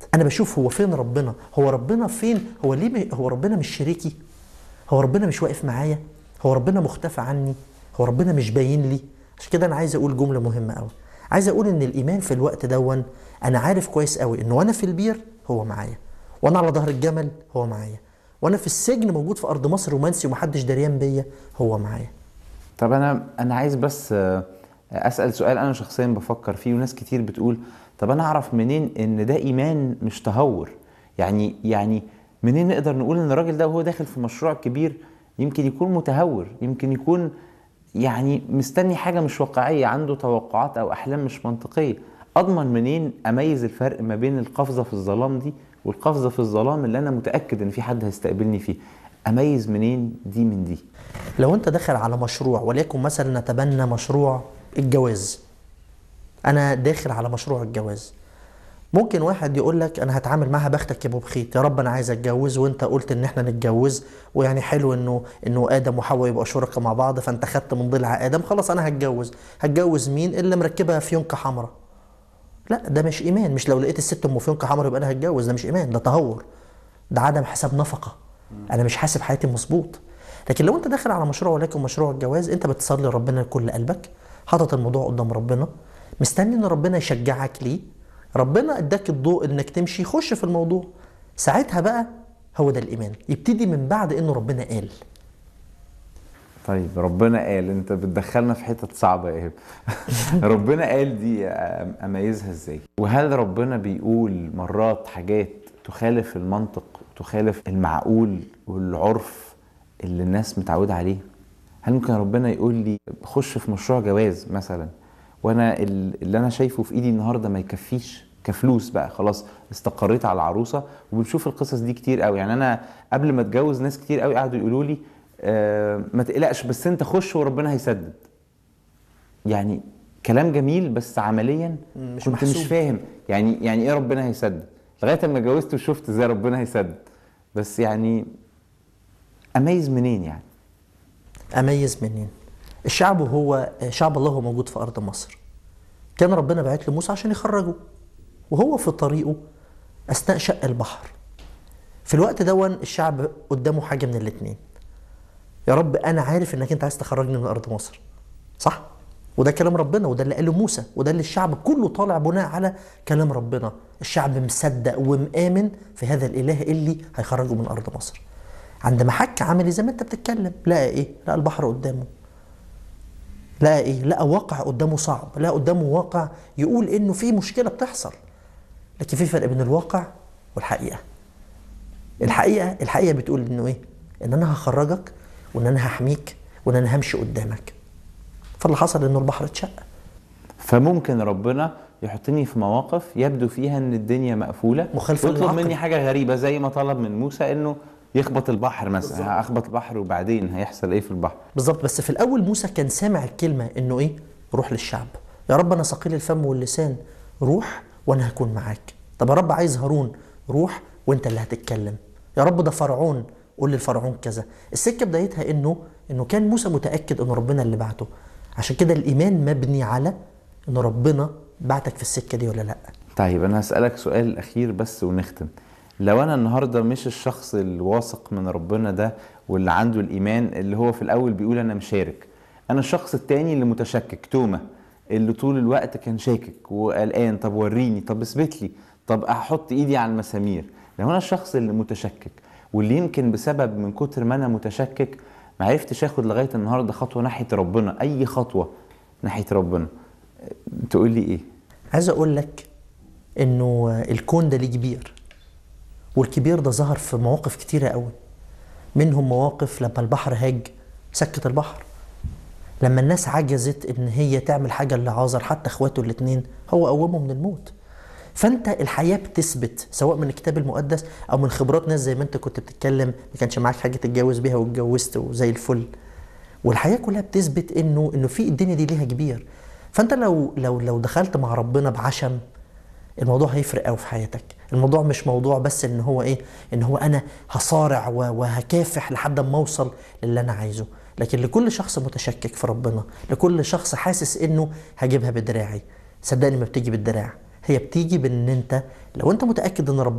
انا بشوف هو فين ربنا هو ربنا فين هو ليه م- هو ربنا مش شريكي هو ربنا مش واقف معايا هو ربنا مختفى عني هو ربنا مش باين لي عشان كده انا عايز اقول جمله مهمه قوي عايز اقول ان الايمان في الوقت دون انا عارف كويس قوي انه وانا في البير هو معايا وانا على ظهر الجمل هو معايا وانا في السجن موجود في ارض مصر رومانسي ومحدش دريان بيا هو معايا طب انا انا عايز بس آه، اسال سؤال انا شخصيا بفكر فيه وناس كتير بتقول طب انا اعرف منين ان ده ايمان مش تهور يعني يعني منين نقدر نقول ان الراجل ده وهو داخل في مشروع كبير يمكن يكون متهور يمكن يكون يعني مستني حاجه مش واقعيه عنده توقعات او احلام مش منطقيه اضمن منين اميز الفرق ما بين القفزه في الظلام دي والقفزه في الظلام اللي انا متاكد ان في حد هيستقبلني فيه اميز منين دي من دي لو انت داخل على مشروع وليكن مثلا نتبنى مشروع الجواز انا داخل على مشروع الجواز ممكن واحد يقول لك انا هتعامل معاها بختك يا ابو بخيت يا رب انا عايز اتجوز وانت قلت ان احنا نتجوز ويعني حلو انه انه ادم وحواء يبقوا شركاء مع بعض فانت خدت من ضلع ادم خلاص انا هتجوز هتجوز مين اللي مركبها فيونكه حمراء لا ده مش ايمان مش لو لقيت الست ام فيونكه حمراء يبقى انا هتجوز ده مش ايمان ده تهور ده عدم حساب نفقه انا مش حاسب حياتي مظبوط لكن لو انت داخل على مشروع ولكن مشروع الجواز انت بتصلي ربنا لكل قلبك حاطط الموضوع قدام ربنا مستني ان ربنا يشجعك ليه ربنا اداك الضوء انك تمشي خش في الموضوع ساعتها بقى هو ده الايمان يبتدي من بعد انه ربنا قال طيب ربنا قال انت بتدخلنا في حتت صعبه يا ايهاب ربنا قال دي أم- اميزها ازاي وهل ربنا بيقول مرات حاجات تخالف المنطق وتخالف المعقول والعرف اللي الناس متعوده عليه هل ممكن ربنا يقول لي خش في مشروع جواز مثلا وانا ال- اللي انا شايفه في ايدي النهارده ما يكفيش كفلوس بقى خلاص استقريت على العروسه وبنشوف القصص دي كتير قوي يعني انا قبل ما اتجوز ناس كتير قوي قعدوا يقولوا لي آه ما تقلقش بس انت خش وربنا هيسدد يعني كلام جميل بس عمليا مش كنت محسوب. مش فاهم يعني يعني ايه ربنا هيسدد لغايه اما اتجوزت وشفت ازاي ربنا هيسدد بس يعني اميز منين يعني اميز منين الشعب هو شعب الله هو موجود في ارض مصر كان ربنا بعت لموسى عشان يخرجه وهو في طريقه اثناء شق البحر في الوقت دون الشعب قدامه حاجه من الاتنين يا رب انا عارف انك انت عايز تخرجني من ارض مصر صح وده كلام ربنا وده اللي قاله موسى وده اللي الشعب كله طالع بناء على كلام ربنا الشعب مصدق ومآمن في هذا الاله اللي هيخرجه من ارض مصر عندما حك عملي زي ما انت بتتكلم لقى ايه لقى البحر قدامه لقى ايه لقى واقع قدامه صعب لقى قدامه واقع يقول انه في مشكله بتحصل لكن في فرق بين الواقع والحقيقه الحقيقه الحقيقه بتقول انه ايه ان انا هخرجك وان انا هحميك وان انا همشي قدامك فاللي حصل انه البحر اتشق فممكن ربنا يحطني في مواقف يبدو فيها ان الدنيا مقفوله مخالفة ويطلب للعقل. مني حاجه غريبه زي ما طلب من موسى انه يخبط البحر مثلا هخبط البحر وبعدين هيحصل ايه في البحر بالظبط بس في الاول موسى كان سامع الكلمه انه ايه روح للشعب يا رب انا ثقيل الفم واللسان روح وانا هكون معاك طب يا رب عايز هارون روح وانت اللي هتتكلم يا رب ده فرعون قول للفرعون كذا السكه بدايتها انه انه كان موسى متاكد ان ربنا اللي بعته عشان كده الايمان مبني على ان ربنا بعتك في السكه دي ولا لا طيب انا هسألك سؤال اخير بس ونختم لو انا النهارده مش الشخص الواثق من ربنا ده واللي عنده الايمان اللي هو في الاول بيقول انا مشارك انا الشخص التاني اللي متشكك توما اللي طول الوقت كان شاكك وقلقان طب وريني طب اثبت لي طب احط ايدي على المسامير لو انا الشخص اللي متشكك واللي يمكن بسبب من كتر ما انا متشكك ما عرفتش اخد لغايه النهارده خطوه ناحيه ربنا اي خطوه ناحيه ربنا تقول لي ايه عايز اقول لك انه الكون ده ليه كبير والكبير ده ظهر في مواقف كتيرة قوي منهم مواقف لما البحر هاج سكت البحر لما الناس عجزت ان هي تعمل حاجة لعازر حتى اخواته الاتنين هو قومه من الموت فانت الحياة بتثبت سواء من الكتاب المقدس او من خبرات ناس زي ما انت كنت بتتكلم ما كانش معاك حاجة تتجوز بيها واتجوزت وزي الفل والحياه كلها بتثبت انه انه في الدنيا دي ليها كبير فانت لو لو لو دخلت مع ربنا بعشم الموضوع هيفرق قوي في حياتك الموضوع مش موضوع بس ان هو ايه ان هو انا هصارع و- وهكافح لحد ما اوصل للي انا عايزه لكن لكل شخص متشكك في ربنا لكل شخص حاسس انه هجيبها بدراعي صدقني ما بتيجي بالدراع هي بتيجي بان انت لو انت متاكد ان ربنا